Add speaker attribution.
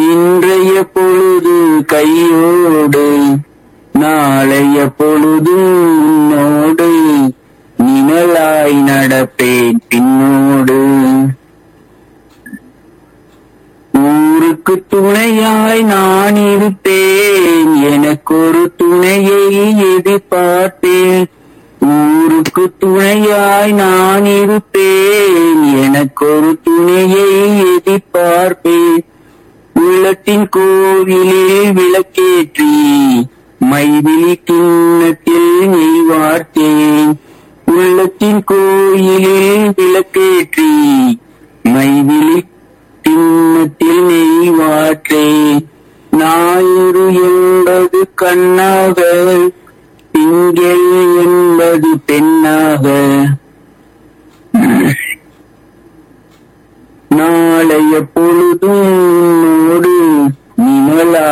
Speaker 1: இன்றைய பொழுது கையோடு நாளைய பொழுது உன்னோடு நிழலாய் நடப்பேன் பின்னோடு ஊருக்கு துணையாய் நான் இருப்பேன் எனக்கொரு துணையை எதிர்பார்ப்பேன் ஊருக்கு துணையாய் நான் இருப்பேன் எனக்கொரு துணையை எதிர்பார்ப்பேன் உள்ளத்தின் கோவிலில் விளக்கேற்றி மைதிலி கிண்ணத்தில் நெய் வார்த்தேன் உள்ளத்தின் கோயிலில் விளக்கேற்றி மைதிலி கிண்ணத்தில் நெய் வாற்றேன் ஞாயிறு என்பது கண்ணாக திங்கள் என்பது பெண்ணாக நாளைய பொழுதும்